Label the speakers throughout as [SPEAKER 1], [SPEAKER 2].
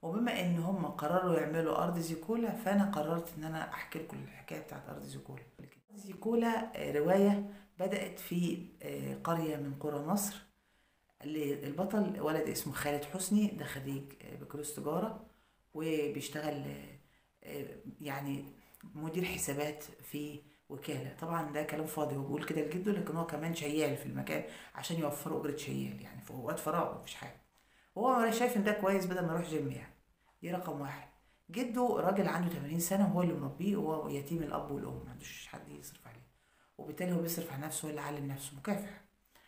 [SPEAKER 1] وبما ان هم قرروا يعملوا ارض زيكولا فانا قررت ان انا احكي لكم الحكايه بتاعت ارض زيكولا زيكولا آه، روايه بدات في آه، قريه من قرى مصر البطل ولد اسمه خالد حسني ده خريج آه، بكالوريوس تجاره وبيشتغل آه، آه، يعني مدير حسابات في وكاله طبعا ده كلام فاضي هو بيقول كده لجده لكن هو كمان شيال في المكان عشان يوفروا اجره شيال يعني في اوقات فراغه مفيش حاجه هو شايف ان ده كويس بدل ما يروح جيم يعني دي رقم واحد جده راجل عنده 80 سنه وهو اللي مربيه وهو يتيم الاب والام ما عندوش حد يصرف عليه وبالتالي هو بيصرف على نفسه هو اللي علم نفسه مكافح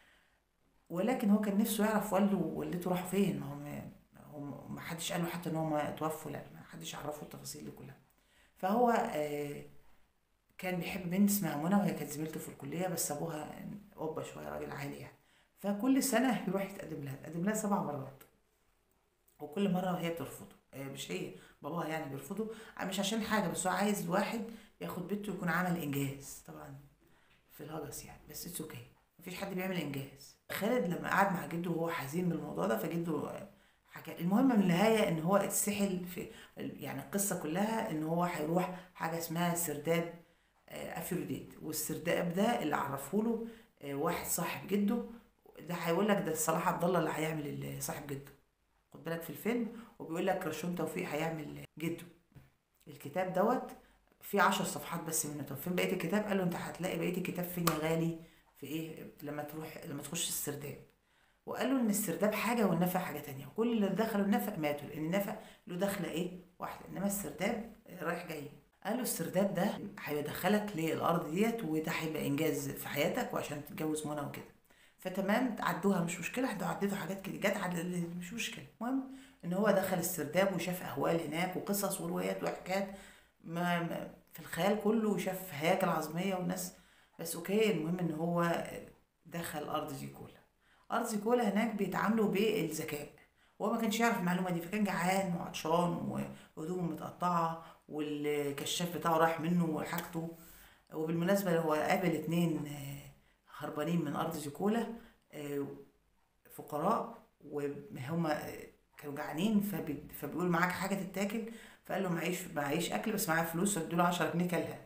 [SPEAKER 1] ولكن هو كان نفسه يعرف والده ووالدته راحوا فين ما هو ما- هو ما حدش قال له حتى ان هم اتوفوا لا ما حدش عرفه التفاصيل دي كلها فهو آه، كان بيحب بنت اسمها منى وهي كانت زميلته في الكليه بس ابوها قبه شويه راجل عالي يعني فكل سنه يروح يتقدم لها يتقدم لها سبع مرات وكل مره هي بترفضه آه، مش هي باباها يعني بيرفضه آه، مش عشان حاجه بس هو عايز واحد ياخد بنته يكون عمل انجاز طبعا في الهجس يعني بس اتس اوكي مفيش حد بيعمل انجاز خالد لما قعد مع جده وهو حزين بالموضوع ده فجده آه، حكى المهم من النهايه ان هو اتسحل في يعني القصه كلها ان هو هيروح حاجه اسمها سرداب آه، افروديت والسرداب ده اللي عرفه له آه، واحد صاحب جده ده هيقول لك ده صلاح عبد الله اللي هيعمل ال- صاحب جده خد بالك في الفيلم وبيقول لك رشون توفيق هيعمل جده الكتاب دوت فيه عشر صفحات بس منه طب فين بقيه الكتاب قال له انت هتلاقي بقيه الكتاب فين يا غالي في ايه لما تروح لما تخش السرداب وقال له ان السرداب حاجه والنفع حاجه تانية وكل اللي دخلوا النفع ماتوا لان النفع له دخله ايه واحده انما السرداب رايح جاي قال له السرداب ده هيدخلك للارض ديت وده هيبقى انجاز في حياتك وعشان تتجوز منى وكده فتمام عدوها مش مشكله انتوا عديتوا حاجات كده جت على مش مشكله المهم ان هو دخل السرداب وشاف اهوال هناك وقصص وروايات وحكايات ما ما- في الخيال كله وشاف هياكل عظميه وناس بس اوكي المهم ان هو دخل ارض زيكولا ارض زيكولا هناك بيتعاملوا بالذكاء وهو ما كانش يعرف المعلومه دي فكان جعان وعطشان وهدومه متقطعه والكشاف بتاعه راح منه وحاجته وبالمناسبه هو قابل اتنين آه، هربانين من ارض زيكولا آه، فقراء وهم كانوا جعانين فبي- فبيقول معاك حاجه تتاكل فقال له معيش معيش اكل بس معايا فلوس فادوا له 10 جنيه كلها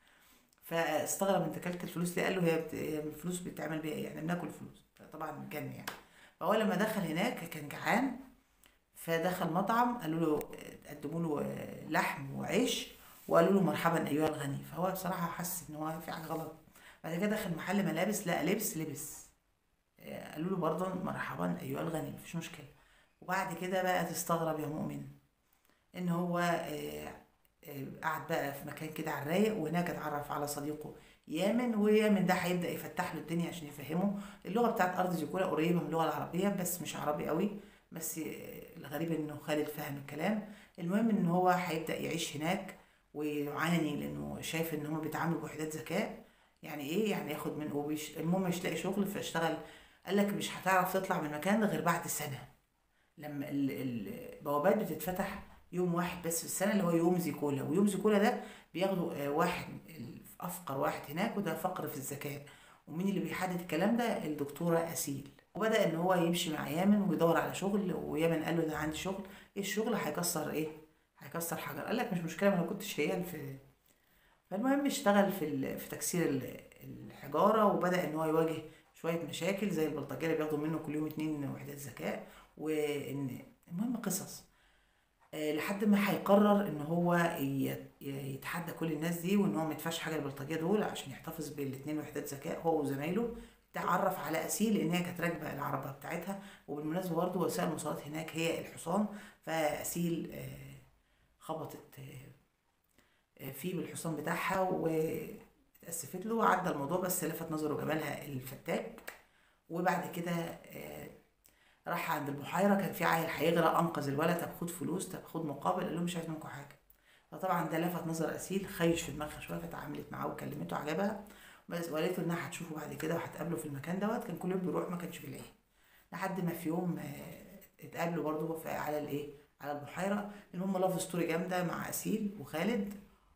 [SPEAKER 1] فاستغرب انت كلت الفلوس دي قال له هي بت... هي الفلوس بتعمل بيها ايه يعني بناكل فلوس طبعا جن يعني فهو لما دخل هناك كان جعان فدخل مطعم قالوا له قدموا له لحم وعيش وقالوا له مرحبا ايها الغني فهو بصراحه حس ان هو في حاجه غلط بعد كده دخل محل ملابس لقى لبس لبس آه، قالوا له برضه مرحبا ايها الغني مفيش مشكله وبعد كده بقى تستغرب يا مؤمن ان هو آه، آه، قعد بقى في مكان كده على الرايق وهناك اتعرف على صديقه يامن ويامن ده هيبدا يفتح له الدنيا عشان يفهمه اللغه بتاعت ارض زيكولا قريبه من اللغه العربيه بس مش عربي قوي بس آه، الغريب انه خالد فهم الكلام المهم ان هو هيبدا يعيش هناك ويعاني لانه شايف ان هم بيتعاملوا بوحدات ذكاء يعني ايه يعني ياخد من وبيش المهم مش لاقي شغل فاشتغل قال لك مش هتعرف تطلع من المكان ده غير بعد سنه لما ال- ال- البوابات بتتفتح يوم واحد بس في السنه اللي هو يوم زيكولا ويوم زيكولا ده بياخدوا آه، واحد افقر واحد هناك وده فقر في الذكاء ومين اللي بيحدد الكلام ده الدكتوره اسيل وبدا ان هو يمشي مع يامن ويدور على شغل ويامن قال له ده عندي شغل ايه الشغل هيكسر ايه هيكسر حجر قال لك مش مشكله ما انا كنت شيال في فالمهم اشتغل في ال- في تكسير ال- الحجاره وبدا ان هو يواجه شويه مشاكل زي البلطجيه اللي بياخدوا منه كل يوم اتنين وحدات ذكاء وان المهم قصص آه، لحد ما هيقرر ان هو ي- ي- يتحدى كل الناس دي وان هو ما يدفعش حاجه للبلطجيه دول عشان يحتفظ بالاتنين وحدات ذكاء هو وزمايله تعرف على اسيل لان هي كانت راكبه العربه بتاعتها وبالمناسبه برضه وسائل المواصلات هناك هي الحصان فاسيل آه، خبطت آه، آه، فيه بالحصان بتاعها واتأسفت له وعدى الموضوع بس لفت نظره جمالها الفتاك وبعد كده آه، راح عند البحيرة كان في عيل هيغرق أنقذ الولد طب خد فلوس طب خد مقابل قال له مش عايز منكم حاجة فطبعا ده لفت نظر أسيل خيش في دماغها شوية فتعاملت معاه وكلمته عجبها بس وقالت له إنها هتشوفه بعد كده وهتقابله في المكان دوت كان كل يوم بيروح ما كانش بيلاقيه لحد ما في يوم آه، اتقابلوا برضه في- على الإيه على البحيرة المهم لاف ستوري جامدة مع أسيل وخالد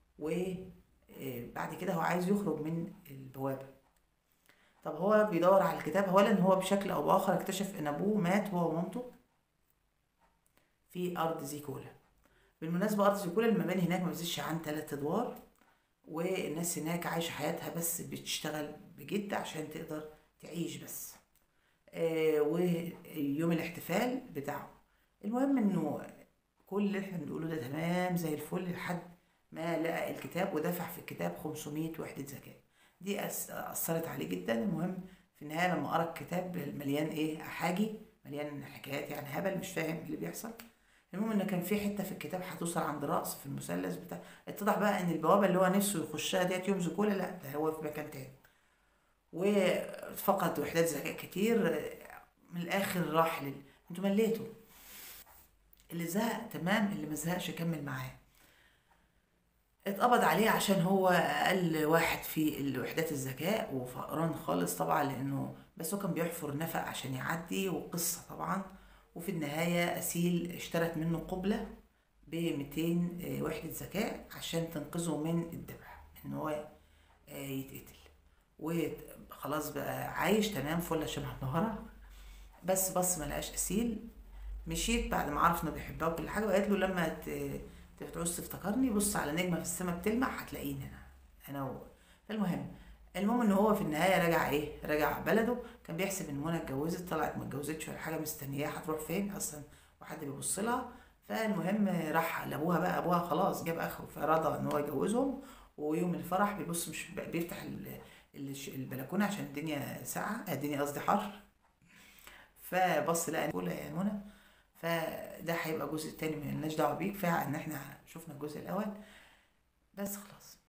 [SPEAKER 1] وبعد كده هو عايز يخرج من البوابة طب هو بيدور على الكتاب اولا هو بشكل او باخر اكتشف ان ابوه مات هو ومامته في ارض زيكولا بالمناسبة ارض زيكولا المباني هناك ما بتزيدش عن تلات ادوار والناس هناك عايشة حياتها بس بتشتغل بجد عشان تقدر تعيش بس آه ويوم الاحتفال بتاعه المهم انه كل اللي احنا بنقوله ده تمام زي الفل لحد ما لقى الكتاب ودفع في الكتاب 500 وحدة زكاة دي أس- أثرت عليه جدا المهم في النهاية لما قرأ الكتاب مليان إيه أحاجي مليان حكايات يعني هبل مش فاهم اللي بيحصل المهم ان كان في حته في الكتاب هتوصل عند رأس في المثلث بتاع اتضح بقى ان البوابه اللي هو نفسه يخشها ديت يوم زكوله لا ده هو في مكان تاني وفقد وحدات ذكاء كتير من الاخر راح لل... انتوا مليتوا اللي زهق تمام اللي ما زهقش كمل معاه اتقبض عليه عشان هو اقل واحد في الوحدات الذكاء وفقران خالص طبعا لانه بس هو كان بيحفر نفق عشان يعدي وقصه طبعا وفي النهايه اسيل اشترت منه قبله ب 200 وحده ذكاء عشان تنقذه من الذبح ان هو آه، يتقتل وخلاص بقى عايش تمام فل شبه منورة بس بص ما لقاش اسيل مشيت بعد ما عرف انه بيحبها وكل حاجه وقالت له لما ت- ت- تعوز تفتكرني بص على نجمه في السماء بتلمع هتلاقيني انا انا و... المهم المهم ان هو في النهايه رجع ايه رجع بلده كان بيحسب ان منى اتجوزت طلعت ما اتجوزتش ولا حاجه مستنياه هتروح فين اصلا وحد بيبص لها فالمهم راح لابوها بقى ابوها خلاص جاب اخره فرضى ان هو يجوزهم ويوم الفرح بيبص مش بيفتح ال- ال- البلكونه عشان الدنيا ساقعه الدنيا قصدي حر فبص لقى كلها يا منى فده هيبقى الجزء التاني من ملناش دعوه بيك فان احنا شفنا الجزء الاول بس خلاص